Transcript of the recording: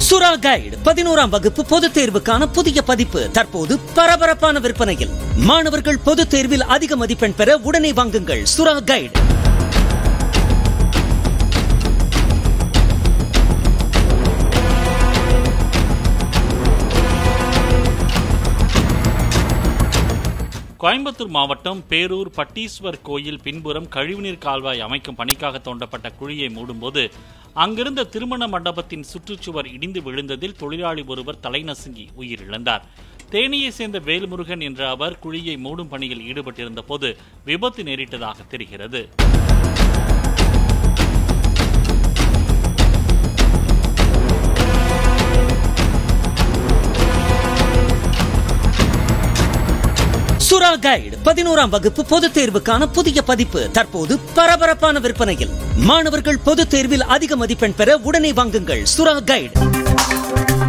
சுறா கைடு பதினோராம் வகுப்பு பொதுத் தேர்வுக்கான புதிய பதிப்பு தற்போது பரபரப்பான விற்பனையில் மாணவர்கள் பொதுத் தேர்வில் அதிக மதிப்பெண் பெற உடனே வாங்குங்கள் சுறா கைடு கோயம்புத்தூர் மாவட்டம் பேரூர் பட்டீஸ்வர் கோயில் பின்புறம் கழிவுநீர் கால்வாய் அமைக்கும் பணிக்காக தோண்டப்பட்ட குழியை மூடும்போது அங்கிருந்த திருமண மண்டபத்தின் சுற்றுச்சுவர் இடிந்து விழுந்ததில் தொழிலாளி ஒருவர் தலைநசுங்கி உயிரிழந்தார் தேனியை சேர்ந்த வேல்முருகன் என்ற அவர் குழியை மூடும் பணியில் ஈடுபட்டிருந்த போது விபத்து நேரிட்டதாக தெரிகிறது சுறா கைடு பதினோராம் வகுப்பு பொதுத் தேர்வுக்கான புதிய பதிப்பு தற்போது பரபரப்பான விற்பனையில் மாணவர்கள் பொதுத் தேர்வில் அதிக மதிப்பெண் பெற உடனே வாங்குங்கள் சுறா கைடு